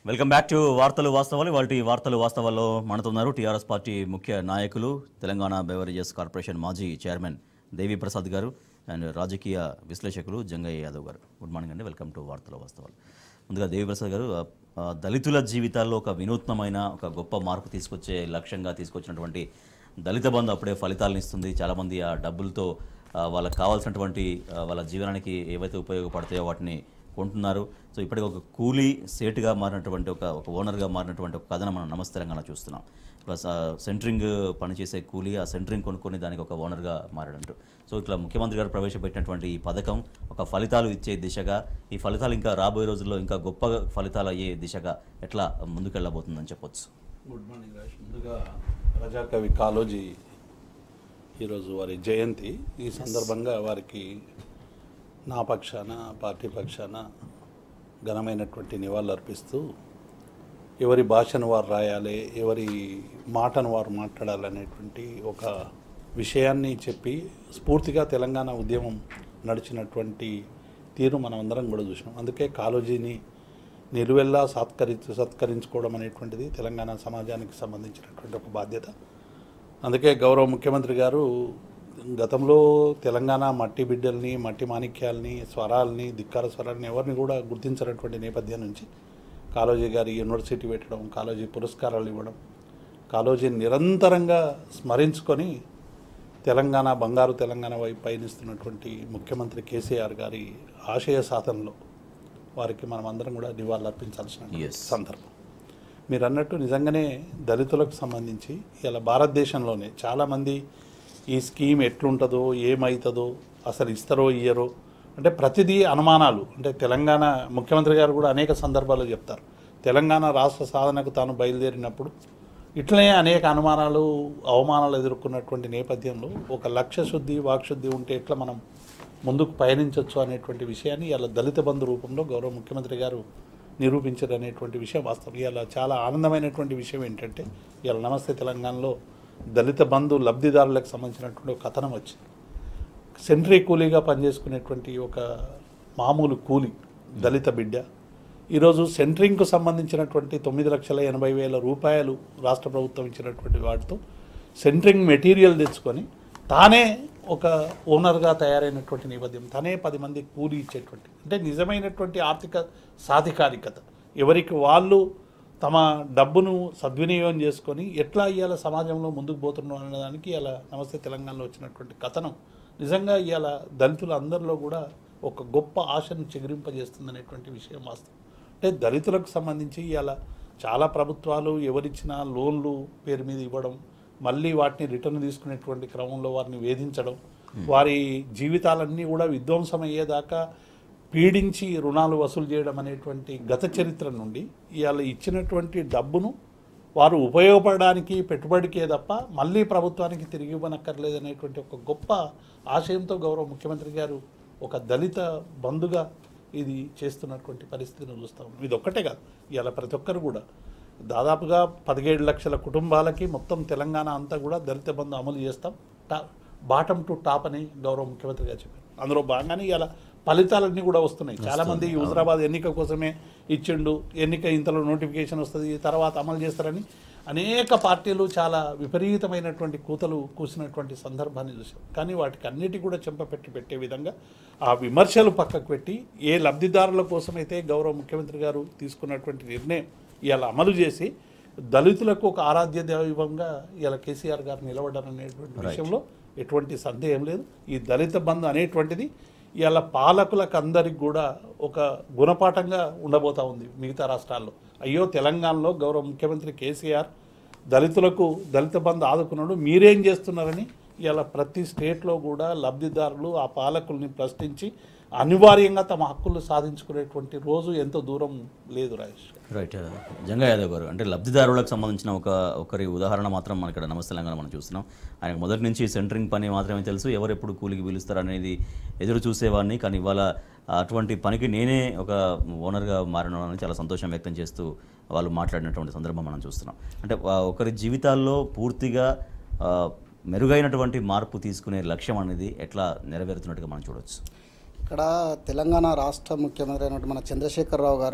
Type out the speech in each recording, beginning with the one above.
Welcome back to వార్తలు వాస్తవాలు వాటి వార్తలు వాస్తవాల్లో మనతున్నారు టీఆర్ఎస్ పార్టీ ముఖ్య నాయకులు తెలంగాణ బెవరేజెస్ కార్పొరేషన్ మాజీ చైర్మన్ దేవి ప్రసాద్ గారు అండ్ రాజకీయ విశ్లేషకులు జంగయ్య యాదవ్ గారు గుడ్ మార్నింగ్ అండి వెల్కమ్ టు వార్తలు వాస్తవాలు ముందుగా దేవి ప్రసాద్ గారు ఆ, ఆ, దళితుల జీవితాల్లో ఒక వినూత్నమైన ఒక గొప్ప మార్పు తీసుకొచ్చే లక్ష్యంగా తీసుకొచ్చినటువంటి దళిత బంధు అప్పుడే ఫలితాలను ఇస్తుంది చాలామంది ఆ డబ్బులతో ఆ, వాళ్ళకి కావాల్సినటువంటి ఆ, వాళ్ళ జీవనానికి ఏవైతే ఉపయోగపడతాయో వాటిని కొంటున్నారు సో ఇప్పటికి ఒక కూలీ సేటుగా మారినటువంటి ఒక ఒక ఓనర్గా మారినటువంటి ఒక కథను మనం నమస్తే తెలంగాణ చూస్తున్నాం ప్లస్ ఆ సెంటరింగ్ పనిచేసే కూలీ ఆ సెంటరింగ్ కొనుక్కొని దానికి ఒక ఓనర్గా మారాడంటూ సో ఇట్లా ముఖ్యమంత్రి గారు ప్రవేశపెట్టినటువంటి ఈ పథకం ఒక ఫలితాలు ఇచ్చే దిశగా ఈ ఫలితాలు ఇంకా రాబోయే రోజుల్లో ఇంకా గొప్ప ఫలితాలు అయ్యే దిశగా ఎట్లా ముందుకెళ్ళబోతుందని చెప్పొచ్చు గుడ్ మార్నింగ్ రాజ్ ముందుగా ప్రజాకవి కాలోజీ ఈరోజు వారి జయంతి ఈ సందర్భంగా వారికి నా పక్షాన పార్టీ పక్షాన ఘనమైనటువంటి నివాళులు అర్పిస్తూ ఎవరి భాషను వారు రాయాలి ఎవరి మాటను వారు మాట్లాడాలనేటువంటి ఒక విషయాన్ని చెప్పి స్ఫూర్తిగా తెలంగాణ ఉద్యమం నడిచినటువంటి తీరు మనం అందరం కూడా చూసినాం అందుకే కాలోజీని నిలువెల్లా సత్కరి సత్కరించుకోవడం అనేటువంటిది తెలంగాణ సమాజానికి సంబంధించినటువంటి ఒక బాధ్యత అందుకే గౌరవ ముఖ్యమంత్రి గారు గతంలో తెలంగాణ మట్టి బిడ్డల్ని మట్టి మాణిక్యాల్ని స్వరాల్ని ధిక్కార స్వరాల్ని ఎవరిని కూడా గుర్తించినటువంటి నేపథ్యం నుంచి కాళోజీ గారి యూనివర్సిటీ పెట్టడం కాళోజీ పురస్కారాలు ఇవ్వడం కాళోజీని నిరంతరంగా స్మరించుకొని తెలంగాణ బంగారు తెలంగాణ వైపు పయనిస్తున్నటువంటి ముఖ్యమంత్రి కేసీఆర్ గారి ఆశయ సాధనలో వారికి మనం అందరం కూడా నివాళులు అర్పించాల్సిన Yes. సందర్భం మీరు అన్నట్టు నిజంగానే దళితులకు సంబంధించి ఇలా భారతదేశంలోనే చాలామంది ఈ స్కీమ్ ఎట్లుంటుందో ఏమవుతుందో అసలు ఇస్తారో ఇయ్యరో అంటే ప్రతిదీ అనుమానాలు అంటే తెలంగాణ ముఖ్యమంత్రి గారు కూడా అనేక సందర్భాల్లో చెప్తారు తెలంగాణ రాష్ట్ర సాధనకు తాను బయలుదేరినప్పుడు ఇట్లనే అనేక అనుమానాలు అవమానాలు ఎదుర్కొన్నటువంటి నేపథ్యంలో ఒక లక్ష్య శుద్ధి వాక్శుద్ధి ఉంటే ఎట్లా మనం ముందుకు పయనించవచ్చు అనేటువంటి విషయాన్ని ఇలా దళిత బంధు రూపంలో గౌరవ ముఖ్యమంత్రి గారు నిరూపించారు అనేటువంటి విషయం వాస్తవం ఇలా చాలా ఆనందమైనటువంటి విషయం ఏంటంటే ఇలా నమస్తే తెలంగాణలో దళిత బంధు లబ్ధిదారులకు సంబంధించినటువంటి ఒక కథనం వచ్చింది సెంట్రీ కూలీగా పనిచేసుకునేటువంటి ఒక మామూలు కూలి దళిత బిడ్డ ఈరోజు సెంట్రింగ్కు సంబంధించినటువంటి తొమ్మిది లక్షల ఎనభై వేల రూపాయలు రాష్ట్ర ప్రభుత్వం ఇచ్చినటువంటి వాటితో సెంట్రింగ్ మెటీరియల్ తెచ్చుకొని తానే ఒక ఓనర్గా తయారైనటువంటి నేపథ్యం తనే పది మంది కూలి ఇచ్చేటువంటి అంటే నిజమైనటువంటి ఆర్థిక సాధికారికత ఎవరికి వాళ్ళు తమ డబ్బును సద్వినియోగం చేసుకొని ఎట్లా ఇవాళ సమాజంలో ముందుకు పోతున్నాం అనేదానికి ఇలా నమస్తే తెలంగాణలో వచ్చినటువంటి కథనం నిజంగా ఇవాళ దళితులు అందరిలో కూడా ఒక గొప్ప ఆశను చెగిరింపజేస్తుందనేటువంటి విషయం వాస్తవం అంటే దళితులకు సంబంధించి ఇవాళ చాలా ప్రభుత్వాలు ఎవరిచ్చినా లోన్లు పేరు మీద ఇవ్వడం మళ్ళీ వాటిని రిటర్న్ తీసుకునేటువంటి క్రమంలో వారిని వేధించడం వారి జీవితాలన్నీ కూడా విధ్వంసం అయ్యేదాకా పీడించి రుణాలు వసూలు చేయడం అనేటువంటి గత చరిత్ర నుండి ఇవాళ ఇచ్చినటువంటి డబ్బును వారు ఉపయోగపడడానికి పెట్టుబడికే తప్ప మళ్ళీ ప్రభుత్వానికి తిరిగి ఇవ్వనక్కర్లేదు అనేటువంటి ఒక గొప్ప ఆశయంతో గౌరవ ముఖ్యమంత్రి గారు ఒక దళిత బంధుగా ఇది చేస్తున్నటువంటి పరిస్థితిని చూస్తాం ఇది ఒక్కటే కాదు ఇవాళ ప్రతి ఒక్కరు కూడా దాదాపుగా పదిహేడు లక్షల కుటుంబాలకి మొత్తం తెలంగాణ అంతా కూడా దళిత బంధు అమలు చేస్తాం టా బాటమ్ టు టాప్ అని గౌరవ ముఖ్యమంత్రి గారు చెప్పారు అందులో భాగంగానే ఇలా ఫలితాలన్నీ కూడా వస్తున్నాయి చాలా మంది హుజరాబాద్ ఎన్నిక కోసమే ఇచ్చిండు ఎన్నిక ఇంతలో నోటిఫికేషన్ వస్తుంది తర్వాత అమలు చేస్తారని అనేక పార్టీలు చాలా విపరీతమైనటువంటి కూతలు కూసినటువంటి సందర్భాన్ని చూసాం కానీ వాటికి అన్నిటి కూడా చెంపపెట్టి పెట్టే విధంగా ఆ విమర్శలు పక్కకు పెట్టి ఏ లబ్ధిదారుల కోసమైతే గౌరవ ముఖ్యమంత్రి గారు తీసుకున్నటువంటి నిర్ణయం ఇలా అమలు చేసి దళితులకు ఒక ఆరాధ్య దైవంగా ఇలా కేసీఆర్ గారు నిలబడ్డారనేటువంటి విషయంలో ఎటువంటి సందేహం లేదు ఈ దళిత బంధు అనేటువంటిది ఇలా పాలకులకు అందరికి కూడా ఒక గుణపాఠంగా ఉండబోతా ఉంది మిగతా రాష్ట్రాల్లో అయ్యో తెలంగాణలో గౌరవ ముఖ్యమంత్రి కేసీఆర్ దళితులకు దళిత బంధు ఆదుకున్నాడు మీరేం చేస్తున్నారని ఇలా ప్రతి స్టేట్లో కూడా లబ్ధిదారులు ఆ పాలకుల్ని ప్రశ్నించి అనివార్యంగా తమ హక్కులు సాధించుకునేటువంటి రోజు ఎంతో దూరం లేదు రాజేష్ రైట్ జంగా యాదవ్ గారు అంటే లబ్ధిదారులకు సంబంధించిన ఒక ఒకరి ఉదాహరణ మాత్రం మన ఇక్కడ నమస్తే తెలంగాణ మనం చూస్తున్నాం ఆయనకు మొదటి నుంచి సెంటరింగ్ పని మాత్రమే తెలుసు ఎవరు ఎప్పుడు కూలికి పిలుస్తారు అనేది ఎదురు చూసేవాడిని కానీ ఇవాళ అటువంటి పనికి నేనే ఒక ఓనర్గా మారినానని చాలా సంతోషం వ్యక్తం చేస్తూ వాళ్ళు మాట్లాడినటువంటి సందర్భం మనం చూస్తున్నాం అంటే ఆ, ఒకరి జీవితాల్లో పూర్తిగా ఆ, మెరుగైనటువంటి మార్పు తీసుకునే లక్ష్యం అనేది ఎట్లా నెరవేరుతున్నట్టుగా మనం చూడొచ్చు ఇక్కడ తెలంగాణ రాష్ట్ర ముఖ్యమంత్రి అయినటువంటి మన చంద్రశేఖరరావు గారు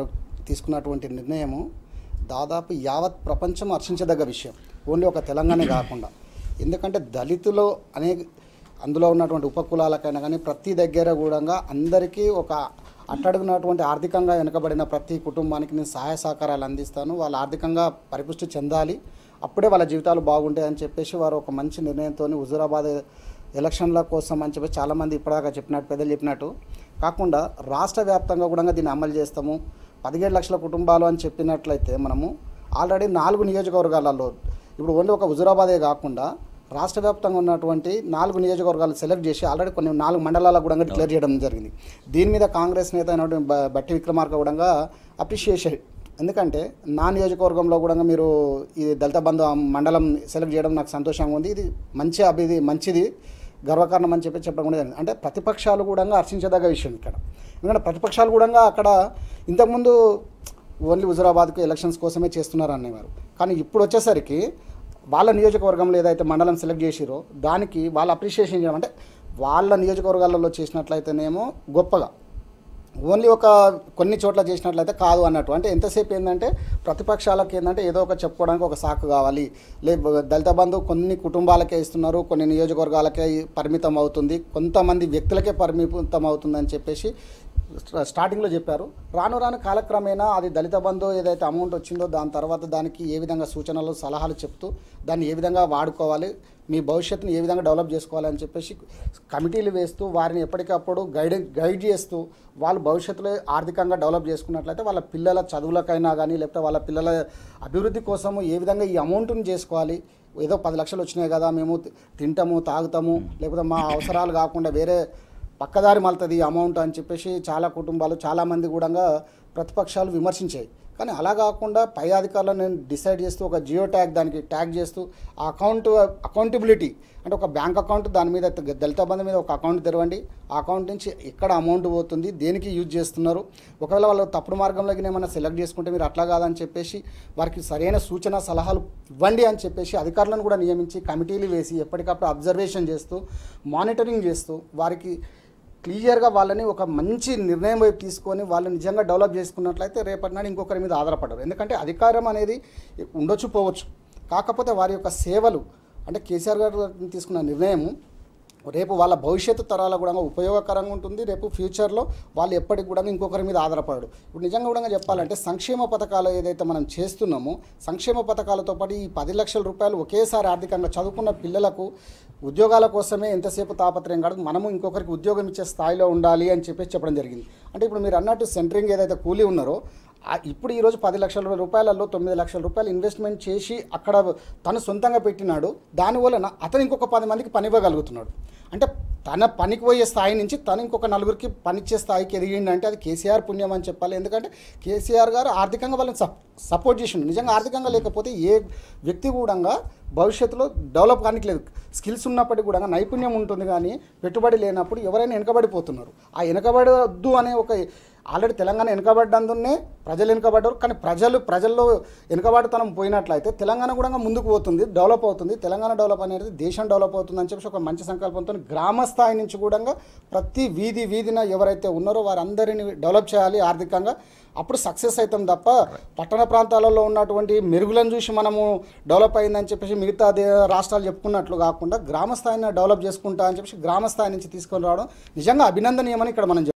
తీసుకున్నటువంటి నిర్ణయము దాదాపు యావత్ ప్రపంచం హర్షించదగ్గ విషయం ఓన్లీ ఒక తెలంగాణ కాకుండా ఎందుకంటే దళితులు అనే అందులో ఉన్నటువంటి ఉపకులాలకైనా కానీ ప్రతి దగ్గర కూడా అందరికీ ఒక అట్టడుగున్నటువంటి ఆర్థికంగా వెనుకబడిన ప్రతి కుటుంబానికి నేను సహాయ సహకారాలు అందిస్తాను వాళ్ళు ఆర్థికంగా పరిపుష్టి చెందాలి అప్పుడే వాళ్ళ జీవితాలు బాగుంటాయని చెప్పేసి వారు ఒక మంచి నిర్ణయంతో హుజూరాబాద్ ఎలక్షన్ల కోసం అని చెప్పి చాలామంది ఇప్పటిదాకా చెప్పినట్టు పెద్దలు చెప్పినట్టు కాకుండా రాష్ట్ర వ్యాప్తంగా కూడా దీన్ని అమలు చేస్తాము పదిహేడు లక్షల కుటుంబాలు అని చెప్పినట్లయితే మనము ఆల్రెడీ నాలుగు నియోజకవర్గాలలో ఇప్పుడు ఓన్లీ ఒక హుజూరాబాదే కాకుండా రాష్ట్ర వ్యాప్తంగా ఉన్నటువంటి నాలుగు నియోజకవర్గాలు సెలెక్ట్ చేసి ఆల్రెడీ కొన్ని నాలుగు మండలాలకు కూడా డిక్లేర్ చేయడం జరిగింది దీని మీద కాంగ్రెస్ నేత అయినటువంటి బ- బట్టి విక్రమార్క కూడా అప్రిషియేషన్ ఎందుకంటే నా నియోజకవర్గంలో కూడా మీరు ఈ దళిత బంధు మండలం సెలెక్ట్ చేయడం నాకు సంతోషంగా ఉంది ఇది మంచి అభిది మంచిది గర్వకారణం అని చెప్పి చెప్పడం కూడా జరిగింది అంటే ప్రతిపక్షాలు కూడా హర్షించదగ్గ విషయం ఇక్కడ ఎందుకంటే ప్రతిపక్షాలు కూడా అక్కడ ఇంతకుముందు ఓన్లీ హుజురాబాద్కు ఎలక్షన్స్ కోసమే చేస్తున్నారు అనేవారు కానీ ఇప్పుడు వచ్చేసరికి వాళ్ళ నియోజకవర్గంలో ఏదైతే మండలం సెలెక్ట్ చేసిరో దానికి వాళ్ళ అప్రిషియేషన్ చేయడం అంటే వాళ్ళ నియోజకవర్గాలలో చేసినట్లయితేనేమో గొప్పగా ఓన్లీ ఒక కొన్ని చోట్ల చేసినట్లయితే కాదు అన్నట్టు అంటే ఎంతసేపు ఏంటంటే ప్రతిపక్షాలకు ఏంటంటే ఏదో ఒక చెప్పుకోవడానికి ఒక సాకు కావాలి లే దళిత బంధు కొన్ని కుటుంబాలకే ఇస్తున్నారు కొన్ని నియోజకవర్గాలకే పరిమితం అవుతుంది కొంతమంది వ్యక్తులకే పరిమితం అవుతుందని చెప్పేసి స్టా- స్టార్టింగ్లో చెప్పారు రాను రాను కాలక్రమేణా అది దళిత బంధు ఏదైతే అమౌంట్ వచ్చిందో దాని తర్వాత దానికి ఏ విధంగా సూచనలు సలహాలు చెప్తూ దాన్ని ఏ విధంగా వాడుకోవాలి మీ భవిష్యత్తుని ఏ విధంగా డెవలప్ చేసుకోవాలని చెప్పేసి కమిటీలు వేస్తూ వారిని ఎప్పటికప్పుడు గైడ్ గైడ్ చేస్తూ వాళ్ళు భవిష్యత్తులో ఆర్థికంగా డెవలప్ చేసుకున్నట్లయితే వాళ్ళ పిల్లల చదువులకైనా కానీ లేకపోతే వాళ్ళ పిల్లల అభివృద్ధి కోసము ఏ విధంగా ఈ అమౌంట్ని చేసుకోవాలి ఏదో పది లక్షలు వచ్చినాయి కదా మేము తి- తింటాము తాగుతాము లేకపోతే మా అవసరాలు కాకుండా వేరే పక్కదారి మళ్తుంది ఈ అమౌంట్ అని చెప్పేసి చాలా కుటుంబాలు చాలామంది కూడా ప్రతిపక్షాలు విమర్శించాయి కానీ అలా కాకుండా పై అధికారులను నేను డిసైడ్ చేస్తూ ఒక జియో ట్యాగ్ దానికి ట్యాగ్ చేస్తూ ఆ అకౌంట్ అకౌంటబిలిటీ అంటే ఒక బ్యాంక్ అకౌంట్ దాని మీద దళిత బంధు మీద ఒక అకౌంట్ తెరవండి ఆ అకౌంట్ నుంచి ఎక్కడ అమౌంట్ పోతుంది దేనికి యూజ్ చేస్తున్నారు ఒకవేళ వాళ్ళు తప్పుడు మార్గంలోకి ఏమైనా సెలెక్ట్ చేసుకుంటే మీరు అట్లా కాదని చెప్పేసి వారికి సరైన సూచన సలహాలు ఇవ్వండి అని చెప్పేసి అధికారులను కూడా నియమించి కమిటీలు వేసి ఎప్పటికప్పుడు అబ్జర్వేషన్ చేస్తూ మానిటరింగ్ చేస్తూ వారికి క్లియర్గా వాళ్ళని ఒక మంచి నిర్ణయం వైపు తీసుకొని వాళ్ళు నిజంగా డెవలప్ చేసుకున్నట్లయితే రేపటి నాడు ఇంకొకరి మీద ఆధారపడరు ఎందుకంటే అధికారం అనేది ఉండొచ్చు పోవచ్చు కాకపోతే వారి యొక్క సేవలు అంటే కేసీఆర్ గారు తీసుకున్న నిర్ణయం రేపు వాళ్ళ భవిష్యత్తు తరాల కూడా ఉపయోగకరంగా ఉంటుంది రేపు ఫ్యూచర్లో వాళ్ళు ఎప్పటికి కూడా ఇంకొకరి మీద ఆధారపడరు ఇప్పుడు నిజంగా కూడా చెప్పాలంటే సంక్షేమ పథకాలు ఏదైతే మనం చేస్తున్నామో సంక్షేమ పథకాలతో పాటు ఈ పది లక్షల రూపాయలు ఒకేసారి ఆర్థికంగా చదువుకున్న పిల్లలకు ఉద్యోగాల కోసమే ఎంతసేపు తాపత్రయం కాదు మనము ఇంకొకరికి ఉద్యోగం ఇచ్చే స్థాయిలో ఉండాలి అని చెప్పేసి చెప్పడం జరిగింది అంటే ఇప్పుడు మీరు అన్నట్టు సెంటరింగ్ ఏదైతే కూలీ ఉన్నారో ఆ ఇప్పుడు ఈరోజు పది లక్షల రూపాయలలో తొమ్మిది లక్షల రూపాయలు ఇన్వెస్ట్మెంట్ చేసి అక్కడ తను సొంతంగా పెట్టినాడు దానివలన అతను ఇంకొక పది మందికి పని ఇవ్వగలుగుతున్నాడు అంటే తన పనికి పోయే స్థాయి నుంచి తను ఇంకొక నలుగురికి పనిచ్చే స్థాయికి ఎదిగిండంటే అది కేసీఆర్ పుణ్యం అని చెప్పాలి ఎందుకంటే కేసీఆర్ గారు ఆర్థికంగా వాళ్ళని సప్ సపోర్ట్ చేసిండు నిజంగా ఆర్థికంగా లేకపోతే ఏ వ్యక్తి కూడా భవిష్యత్తులో డెవలప్ కానికి లేదు స్కిల్స్ ఉన్నప్పటికీ కూడా నైపుణ్యం ఉంటుంది కానీ పెట్టుబడి లేనప్పుడు ఎవరైనా వెనకబడిపోతున్నారు ఆ వెనకబడద్దు అనే ఒక ఆల్రెడీ తెలంగాణ వెనుకబడ్డందునే ప్రజలు వెనుకబడ్డారు కానీ ప్రజలు ప్రజల్లో వెనుకబడితనం పోయినట్లయితే తెలంగాణ కూడా ముందుకు పోతుంది డెవలప్ అవుతుంది తెలంగాణ డెవలప్ అనేది దేశం డెవలప్ అవుతుంది అని చెప్పి ఒక మంచి సంకల్పంతో గ్రామ స్థాయి నుంచి కూడా ప్రతి వీధి వీధిన ఎవరైతే ఉన్నారో వారందరిని డెవలప్ చేయాలి ఆర్థికంగా అప్పుడు సక్సెస్ అవుతాం తప్ప పట్టణ ప్రాంతాలలో ఉన్నటువంటి మెరుగులను చూసి మనము డెవలప్ అయిందని చెప్పేసి మిగతా దే- రాష్ట్రాలు చెప్పుకున్నట్లు కాకుండా గ్రామ స్థాయిని డెవలప్ చేసుకుంటా అని చెప్పేసి గ్రామ స్థాయి నుంచి తీసుకొని రావడం నిజంగా అభినందనీయమని ఇక్కడ మనం